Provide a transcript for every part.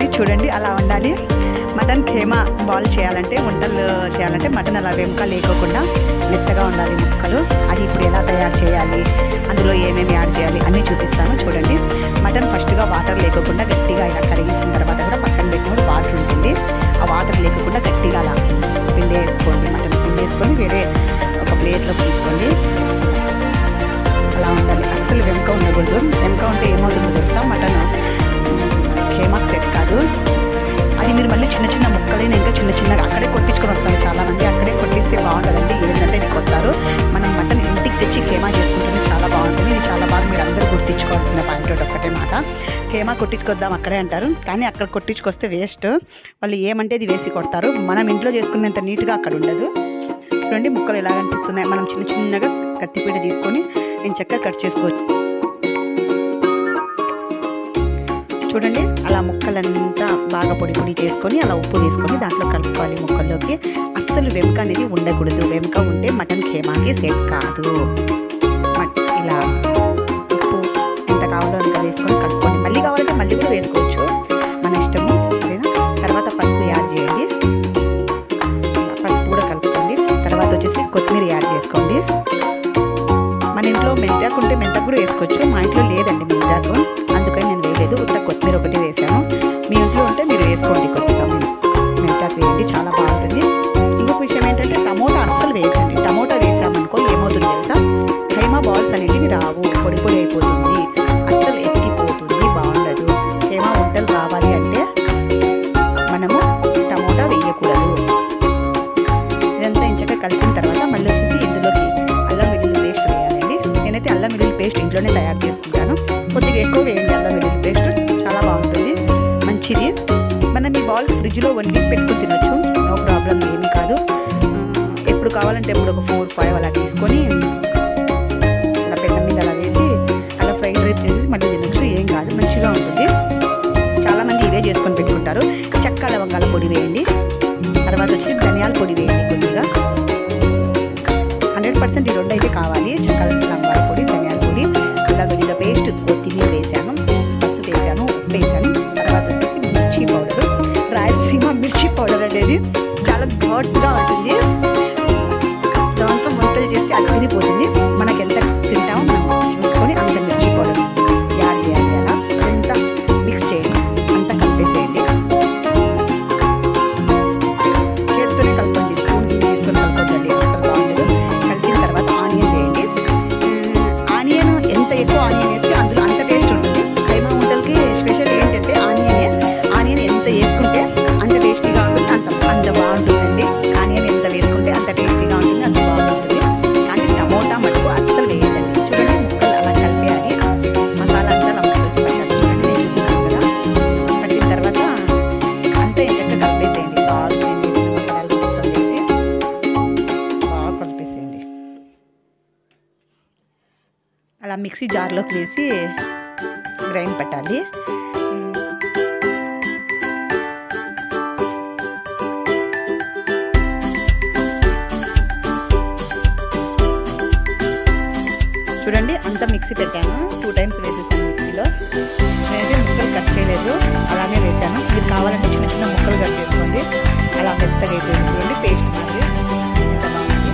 చూడండి అలా ఉండాలి మటన్ ఖేమా బాల్ చేయాలంటే వంటలు చేయాలంటే మటన్ అలా వెంక లేకోకుండా మెత్తగా ఉండాలి ముక్కలు అది ఇప్పుడు ఎలా తయారు చేయాలి అందులో ఏమేమి యాడ్ చేయాలి అన్నీ చూపిస్తాను చూడండి మటన్ ఫస్ట్గా వాటర్ లేకోకుండా గట్టిగా ఇలా కరిగేసిన తర్వాత కూడా పక్కన పెట్టినప్పుడు వాటర్ ఉంటుంది ఆ వాటర్ లేకుండా గట్టిగా అలా పిండి వేసుకోండి మటన్ పిండి వేసుకొని వేరే ఒక ప్లేట్లో తీసుకోండి అలా ఉండాలి అస్సలు వెనుక ఉండకూడదు వెనుక ఉంటే ఏమవుతుందో తెలుసా మటన్ ఖేమా సెట్ కాదు అది మీరు మళ్ళీ చిన్న చిన్న ముక్కలైన ఇంకా చిన్న చిన్నగా అక్కడే కొట్టించుకొని వస్తారు చాలా మంది అక్కడే కొట్టిస్తే బాగుంటుందండి ఏంటంటే ఇది కొత్తారు మనం మటన్ ఇంటికి తెచ్చి ఖేమా చేసుకుంటేనే చాలా బాగుంటుంది ఇది చాలా బాగా మీరు అందరూ గుర్తించుకోవాల్సిన పాయింట్ ఒకటి ఒక్కటే మాట ఖేమా కొట్టించుకొద్దాం అక్కడే అంటారు కానీ అక్కడ కొట్టించుకొస్తే వేస్ట్ వాళ్ళు ఏమంటే అది వేసి కొడతారు మనం ఇంట్లో చేసుకునేంత నీట్గా అక్కడ ఉండదు చూడండి ముక్కలు ఎలా కనిపిస్తున్నాయి మనం చిన్న చిన్నగా కత్తిపీట తీసుకొని నేను చక్కగా కట్ చేసుకోవచ్చు చూడండి అలా ముక్కలంతా బాగా పొడి పొడి చేసుకొని అలా ఉప్పు వేసుకొని దాంట్లో కలుపుకోవాలి ముక్కల్లోకి అస్సలు వెనుక అనేది ఉండకూడదు వెనుక ఉంటే మటన్ ఖేమాకి సెట్ కాదు మట్- ఇలా ఉప్పు ఎంత కావాలో అంత వేసుకొని కలుపుకోండి మళ్ళీ కావాలంటే మళ్ళీ కూడా వేసుకోవచ్చు మన ఇష్టము సరేనా తర్వాత పసుపు యాడ్ చేయండి ఇలా పసుపు కూడా కలుపుకోండి తర్వాత వచ్చేసి కొత్తిమీర యాడ్ చేసుకోండి మన ఇంట్లో మెంతాకు ఉంటే మెంతాకు కూడా వేసుకోవచ్చు మా ఇంట్లో లేదండి మెంతాకు అందుకని నేను వేయలేదు ఉత్త కొత్తిమీర ఒకటి వేసాను మీ ఇంట్లో ఉంటే మీరు వేసుకోండి కొద్దిగా మెంతాకు వేయండి చాలా బాగుంటుంది ఇంకొక విషయం ఏంటంటే టమోటా అస్సలు వేయకండి టమోటా వేసామనుకో ఏమవుతుంది తెలుసా ఖైమా బాల్స్ అనేవి రావు పొడి పొడి అయిపోతుంది అస్సలు ఎక్కిపోతుంది బాగుండదు ఖైమా వంటలు రావాలి అంటే మనము టమోటా వేయకూడదు ఇదంతా ఇంచగా కలిపిన తర్వాత మళ్ళీ వచ్చేసి ఇందులోకి అల్లం వెల్లుల్లి పేస్ట్ వేయాలండి నేనైతే అల్లం వెల్లుల్లి పేస్ట్ ఇంట్లోనే తయారు చేసుకుంటాను కొద్దిగా ఎక్కువ వేయండి అల్లం వెల్లుల్లి పేస్ట్ చాలా బాగుంటుంది మంచిది మనం ఈ బాల్ ఫ్రిడ్జ్లో వన్ వీక్ పెట్టుకుని తినొచ్చు నో ప్రాబ్లం ఏమీ కాదు ఆ, ఎప్పుడు కావాలంటే ఎప్పుడు ఒక ఫోర్ ఫైవ్ అలా తీసుకొని అలా పెద్ద మీద అలా వేసి అలా ఫ్రైడ్ రైస్ చేసి మళ్ళీ తినొచ్చు ఏం కాదు మంచిగా ఉంటుంది చాలామంది ఇవే చేసుకొని పెట్టుకుంటారు చెక్క లవంగాల పొడి వేయండి తర్వాత వచ్చి ధనియాల పొడి వేయండి కొద్దిగా హండ్రెడ్ పర్సెంట్ ఈ రెండు అయితే కావాలి చెక్క లవంగాల పొడి ధనియాల పొడి అల్లం వెల్లుల్లి పేస్ట్ కొత్తిమీర వేసాను పసుపు వేసాను ఉప్పు వేసాను తర్వాత వచ్చేసి మిర్చి పౌడర్ రాయలసీమ మిర్చి పౌడర్ అనేది చాలా ఘాట్గా ఉంటుంది దాంతో వంటలు చేసి అది తినిపోతుంది మనకి ఎంత తింటామో మనం చూసుకొని అంత మిర్చి పౌడర్ యాడ్ చేయాలి అలా అంతా మిక్స్ చేయండి అంతా కలిపేసేయండి చేతితోనే కలపండి స్పూన్ తీసుకొని కలపొద్దండి అసలు బాగుండదు కలిపిన తర్వాత ఆనియన్ వేయండి ఆనియన్ ఎంత ఎక్కువ ఆనియన్ వేస్తే అందులో అంత టేస్ట్ ఉంటుంది ఖైమా వంటలకి స్పెషల్ ఏంటంటే ఆనియనే ఆనియన్ ఎంత వేసుకుంటే అంత టేస్టీగా ఉంటుంది అంత అంత బాగుంటుందండి ఆనియన్ ఎంత వేసుకుంటే అంత టేస్టీగా ఉంటుంది అంత బాగుంటుంది కానీ టమోటా మటుకు అస్సలు వేయదండి చూడండి ముక్కలు అలా కలిపేయాలి మసాలా అంతా అలా ముక్కలు పట్టాలి చూడండి నేను చూపిస్తాను కదా పట్టిన తర్వాత అంతా ఎంచక్క కలిపేసేయండి బాగా నేను వేసిన మసాలాలు మొత్తం వేసి బాగా కలిపేసేయండి అలా మిక్సీ జార్లోకి వేసి గ్రైండ్ పెట్టాలి ఉమ్, చూడండి అంతా మిక్సీ పెట్టాను టూ టైమ్స్ వేసేసాను మిక్సీలో నేనైతే ముక్కలు కట్ చేయలేదు అలానే వేసాను మీరు కావాలంటే చిన్న చిన్న ముక్కలు కట్ చేసుకోండి అలా మెత్తగా అయిపోయింది చూడండి పేస్ట్ మాదిరి ఎంత బాగుంది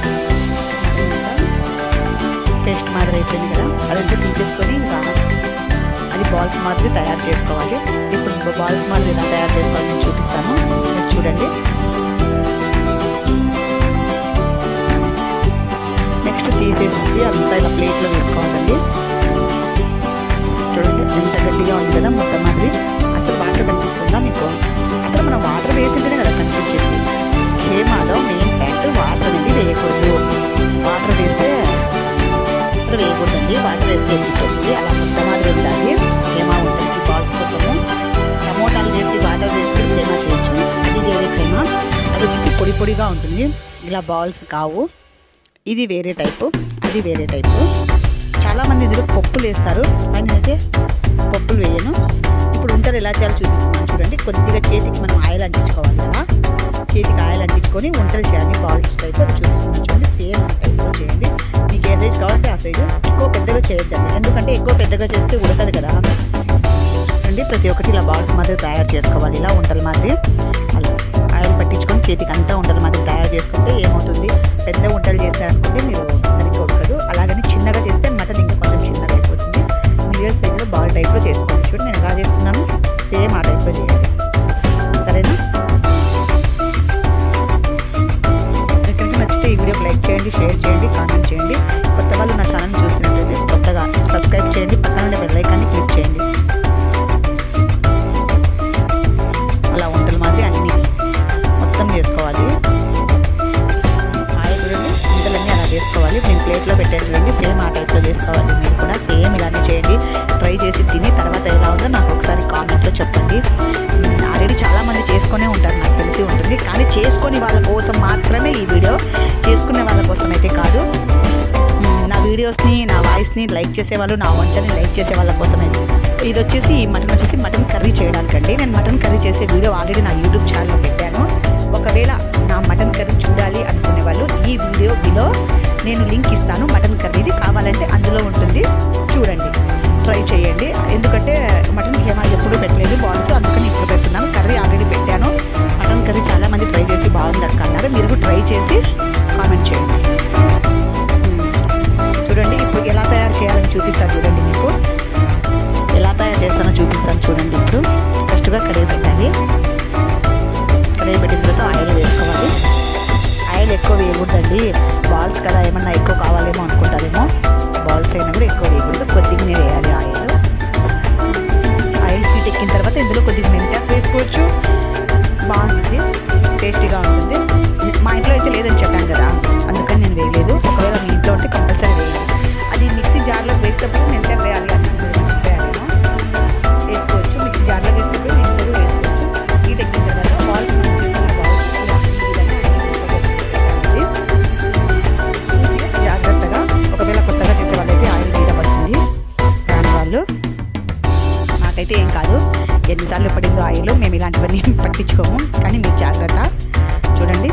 పేస్ట్ మాదిరి అయిపోయింది కదా అదంతా తీసేసుకొని ఇంకా అది బాల్స్ మాదిరి తయారు చేసుకోవాలి ఇప్పుడు బాల్స్ మాదిరి ఎలా తయారు చేసుకోవాలి నేను చూపిస్తాను మీరు చూడండి నెక్స్ట్ తీసేసి అంతా ఇలా ప్లేట్లో వేసుకోవాలండి చూడండి ఎంత గట్టిగా ఉంది కదా మొత్తం మాదిరి అసలు వాటర్ కనిపిస్తుందా మీకు అసలు మనం వాటర్ వేసింటేనే కదా కనిపించేది ఖేమాలో మెయిన్ ఫ్యాక్ట్ వాటర్ అనేది వేయకూడదు వాటర్ వేస్తే వాటర్ వేయకూడదండి వాటర్ వేస్తే ఎత్తుతుంది అలా మొత్తం మాదిరి ఉండాలి ఖేమా ఉంటుంది బాల్స్ కోసము టమోటాలు వేసి వాటర్ వేసి ఖేమా చేయొచ్చు అది వేరే ఖేమా అది వచ్చి పొడి పొడిగా ఉంటుంది ఇలా బాల్స్ కావు ఇది వేరే టైపు అది వేరే టైపు చాలామంది ఇందులో పప్పులు వేస్తారు కానీ అయితే పప్పులు వేయను ఇప్పుడు ఉంటలు ఎలా చేయాలో చూపిస్తున్నాను చూడండి కొద్దిగా చేతికి మనం ఆయిల్ అంటించుకోవాలి కదా చేతికి ఆయిల్ అంటించుకొని వంటలు చేయాలి బాల్స్ టైప్ అది చూపిస్తున్నాను చూడండి సేమ్ టైప్లో చేయండి మీకు ఏ సైజ్ కావాలంటే ఆ సైజు ఎక్కువ పెద్దగా చేయొద్దండి ఎందుకంటే ఎక్కువ పెద్దగా చేస్తే ఉడకదు కదా అండి ప్రతి ఒక్కటి ఇలా బాల్స్ మాదిరి తయారు చేసుకోవాలి ఇలా ఉండల మాదిరి అలా ఆయిల్ పట్టించుకొని చేతికి అంతా ఉండల మాదిరి తయారు చేసుకుంటే ఏమవుతుంది పెద్ద వంటలు చేశారనుకుంటే మీరు సరిగ్గా ఉడకదు అలాగని చిన్నగా చేస్తే మటన్ ఇంకా కొంచెం చిన్నగా అయిపోతుంది మీడియం సైజులో బాల్ టైప్లో చేసుకోండి చూడండి నేను ఎలా చేస్తున్నాను సేమ్ ఆ టైప్లో చేయాలి సరేనా మీకు కనుక నచ్చితే ఈ వీడియోకి లైక్ చేయండి షేర్ చేయండి కామెంట్ చేయండి కొత్త వాళ్ళు నా ఛానల్ చూసినట్లయితే కొత్తగా సబ్స్క్రైబ్ చేయండి పక్కన ఉండే బెల్ ఐకాన్ని క్లిక్ చేయండి అలా వంటలు మాదిరి అన్ని మొత్తం చేసుకోవాలి ఆయిల్ చూడండి వంటలన్నీ అలా చేసుకోవాలి నేను ప్లేట్లో పెట్టాను చూడండి సేమ్ ఆ టైప్లో చేసుకోవాలి మీరు కూడా సేమ్ ఇలానే చేయండి ట్రై చేసి తిని తర్వాత ఎలా ఉందో నాకు ఒకసారి కామెంట్లో చెప్పండి ఆల్రెడీ చాలామంది చేసుకునే ఉంటారు నాకు తెలిసి ఉంటుంది కానీ చేసుకొని వాళ్ళ కోసం మాత్రమే ఈ వీడియో చేసుకునే వాళ్ళ కోసం అయితే కాదు మ్మ్, నా వీడియోస్ని నా వాయిస్ని లైక్ చేసేవాళ్ళు నా వంటని లైక్ చేసే వాళ్ళ కోసమే ఇది వచ్చేసి మటన్ వచ్చేసి మటన్ కర్రీ చేయడానికండి నేను మటన్ కర్రీ చేసే వీడియో ఆల్రెడీ నా యూట్యూబ్ ఛానల్లో పెట్టాను ఒకవేళ నా మటన్ కర్రీ చూడాలి అనుకునే వాళ్ళు ఈ వీడియో బిలో నేను లింక్ ఇస్తాను మటన్ కర్రీది కావాలంటే అందులో ఉంటుంది చూడండి ట్రై చేయండి ఎందుకంటే మటన్ కేమా ఎప్పుడు పెట్టలేదు బాగుంటుంది అందుకని ఇప్పుడు పెడుతున్నాను కర్రీ ఆల్రెడీ పెట్టాను మటన్ కర్రీ చాలా మంది ట్రై చేసి బాగుంది అక్క అన్నారు మీరు కూడా ట్రై చేసి కామెంట్ చేయండి మ్మ్. చూడండి ఇప్పుడు ఎలా తయారు చేయాలని చూపిస్తాను చూడండి మీకు ఎలా తయారు చేస్తానో చూపిస్తాను చూడండి ఇప్పుడు ఫస్ట్గా కడిగి పెట్టాలి కడిగి పెట్టిన తర్వాత ఆయిల్ వేసుకోవాలి ఆయిల్ ఎక్కువ వేయకూడదండి బాల్స్ కదా ఏమన్నా ఎక్కువ కావాలేమో అనుకుంటారేమో బాల్స్ అయినా కూడా ఎక్కువ వేయకూడదు కొద్దిగానే వేయాలి ఆయిల్ ఆయిల్ హీట్ ఎక్కిన తర్వాత ఇందులో కొద్దిగా మెంతాకు వేసుకోవచ్చు బాగుంటుంది టేస్టీగా ఉంటుంది మా ఇంట్లో అయితే లేదని చెప్పాను కదా అందుకని నేను వేయలేదు ఒకవేళ మీ ఇంట్లో ఉంటే కంపల్సరీ వేయాలి అది మిక్సీ జార్లో వేసేటప్పుడు మెంతాకు వేయాలి అన్నది మర్చిపోయాను వేసుకోవచ్చు మిక్సీ జార్లో వేసేటప్పుడు ఇంట్లో వేసుకోవచ్చు హీట్ ఎక్కిన తర్వాత బాల్స్ మనం చేసుకున్న బాల్స్ ఈ విధంగా వేసుకోవాలి. జాగ్రత్తగా ఒకవేళ కొత్తగా చేసే వాళ్ళైతే ఆయిల్ వేయడం పడుతుంది దాని వాళ్ళు నాకైతే ఏం కాదు ఎన్నిసార్లు పడిందో ఆయిల్ మేము ఇలాంటివన్నీ పట్టించుకోము కానీ మీరు జాగ్రత్త చూడండి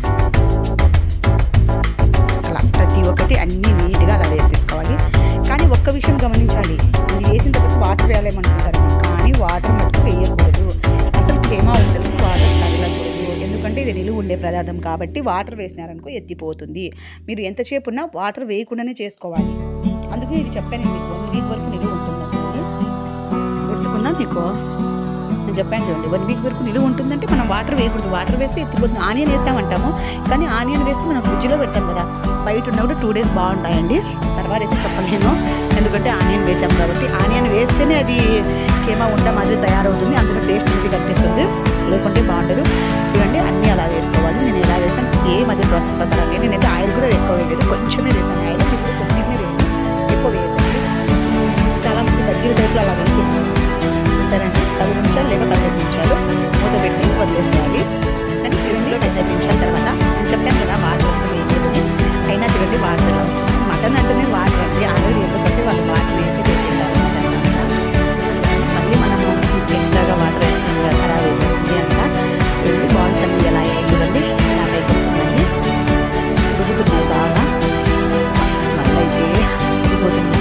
అలా ప్రతి ఒక్కటి అన్నీ నీట్గా అలా వేసేసుకోవాలి కానీ ఒక్క విషయం గమనించాలి ఇది వేసిన తర్వాత వాటర్ వేయాలేమనుకుంటారు కానీ వాటర్ మటుకు వేయకూడదు అసలు ప్రేమ ఉండదు వాటర్ తగలకూడదు ఎందుకంటే ఇది నిలువ ఉండే పదార్థం కాబట్టి వాటర్ వేసినారనుకో ఎత్తిపోతుంది మీరు ఎంతసేపు ఉన్నా వాటర్ వేయకుండానే చేసుకోవాలి అందుకే ఇది చెప్పాను మీకు వన్ వీక్ వరకు నిలువ ఉంటుంది గుర్తుకున్నా మీకు నేను చెప్పాను చూడండి వన్ వీక్ వరకు నిలువ ఉంటుందంటే మనం వాటర్ వేయకూడదు వాటర్ వేస్తే ఎత్తిపోతుంది ఆనియన్ వేస్తామంటాము కానీ ఆనియన్ వేస్తే మనం ఫ్రిడ్జ్లో పెడతాం కదా బయట ఉన్నప్పుడు టూ డేస్ బాగుంటాయండి తర్వాత అయితే చెప్పలేను ఎందుకంటే ఆనియన్ వేసాం కాబట్టి ఆనియన్ వేస్తేనే అది కేమా ఉండ మాదిరి తయారవుతుంది అందులో టేస్ట్ మంచిగా కనిపిస్తుంది లేకుంటే బాగుంటుంది చూడండి అన్నీ అలా వేసుకోవాలి నేను ఎలా వేసాను ఏ మధ్య ప్రాసెస్ ప్రకారం నేనైతే ఆయిల్ కూడా ఎక్కువ వేయలేదు కొంచెమే వేసాను ఆయిల్ ఇప్పుడు కొంచెమే వేసాను ఎక్కువ వేయకండి చాలా మంది బజ్జీల టైప్లో అలా వేసుకుంటారు సరేండి పది నిమిషాలు లేక పదిహేను నిమిషాలు మూత పెట్టి వదిలేసేయాలి కానీ చూడండి పదిహేను నిమిషాల తర్వాత నేను చెప్పాను కదా వాటర్ వస్తుంది వేయలేదని అయినా చూడండి వాటర్ మటన్ అంటేనే వాటర్ అండి ఆల్రెడీ ఎందుకంటే వాళ్ళు వాటర్ వేసి పెట్టింటారు మళ్ళీ మనము ఎక్స్ట్రాగా వాటర్ వేసుకుని ఖరాబ్ అయిపోతుంది అంట చూడండి బాల్స్ అన్ని ఎలా అయ్యాయి చూడండి ఎలా అయిపోతున్నాయి ఉడుకుతున్నాయి బాగా మళ్ళీ అయితే ఉడికిపోతుంది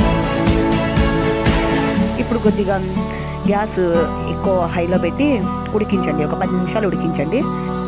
ఇప్పుడు కొద్దిగా గ్యాస్ ఎక్కువ హైలో పెట్టి ఉడికించండి ఒక పది నిమిషాలు ఉడికించండి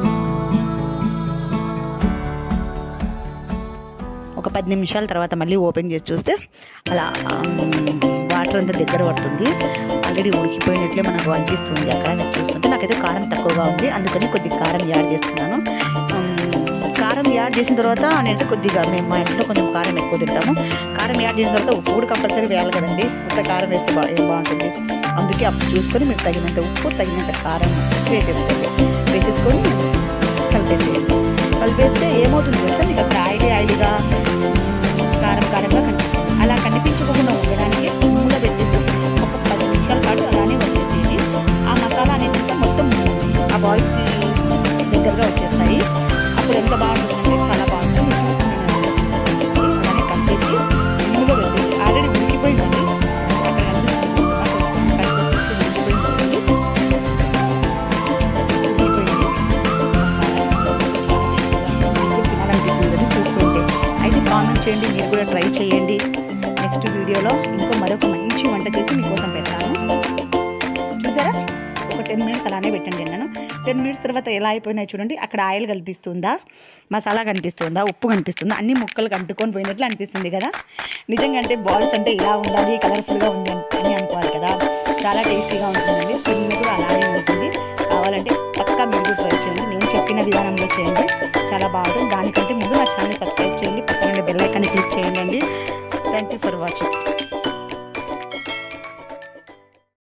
ఒక పది నిమిషాల తర్వాత మళ్ళీ ఓపెన్ చేసి చూస్తే అలా వాటర్ అంతా దగ్గర పడుతుంది ఆల్రెడీ ఉడికిపోయినట్లే మనకు అనిపిస్తుంది అక్కడ నేను చూస్తుంటే నాకైతే కారం తక్కువగా ఉంది అందుకని కొద్దిగా కారం యాడ్ చేస్తున్నాను ఉమ్, కారం యాడ్ చేసిన తర్వాత నేనైతే కొద్దిగా మేము మా ఇంట్లో కొంచెం కారం ఎక్కువ తింటాము కారం యాడ్ చేసిన తర్వాత ఉప్పు కూడా కంపల్సరీ వేయాలి కదండి ఉత్త కారం వేస్తే బా ఏం బాగుంటుంది అందుకే అప్పుడు చూసుకొని మీరు తగినంత ఉప్పు తగినంత కారం వేసేసుకోండి వేసేసుకొని కలిపేసేయండి కలిపేస్తే ఏమవుతుంది తెలుసా మీకు అక్కడ ఆయిలీ ఆయిలీగా కారం కారంగా కనిపిస్తుంది అలా కనిపించకుండా ఉండడానికి మూల పెట్టేసి ఒక పది నిమిషాల పాటు అలానే వచ్చేసేది ఆ మసాలా అనేది మొత్తం ఆ బాయిల్స్కి దగ్గరగా వచ్చేస్తాయి అప్పుడు ఎంత బాగుంటుందంటే చాలా బాగుంటుంది అలానే కలిపేసి మూల పెట్టేసి ఆల్రెడీ ఉడికిపోయిందండి అక్కడ కనిపిస్తుంది. అక్కడ కనిపిస్తుంది, ఉడికిపోయిందండి. ఉడికిపోయింది. తినాలనిపిస్తుంది చూస్తుంటే అయితే కామెంట్ చేయండి మీరు కూడా ట్రై చేయండి నెక్స్ట్ వీడియోలో ఇంకో మరొక మంచి వంట చేసి మీకోసం పెడతాను చూసారా ఒక టెన్ మినిట్స్ అలానే పెట్టండి నేను టెన్ మినిట్స్ తర్వాత ఎలా అయిపోయినాయి చూడండి అక్కడ ఆయిల్ కనిపిస్తుందా మసాలా కనిపిస్తుందా ఉప్పు కనిపిస్తుందా అన్ని ముక్కలు కంటుకొని పోయినట్లు అనిపిస్తుంది కదా నిజంగా అంటే బాల్స్ అంటే ఇలా ఉండాలి కలర్ఫుల్గా ఉంది అని అనుకోవాలి కదా చాలా టేస్టీగా ఉంటుందండి స్కిన్ కూడా అలానే ఉంటుంది కావాలంటే పక్కా మీరు కూడా ట్రై చేయండి నేను చెప్పిన విధానంలో చేయండి చాలా బాగుంటుంది దానికంటే ముందు నా ఛానల్ సబ్స్క్రైబ్ చేయండి పక్కన బెల్ ఐకాన్ని క్లిక్ చేయండి థ్యాంక్ యూ ఫర్ వాచింగ్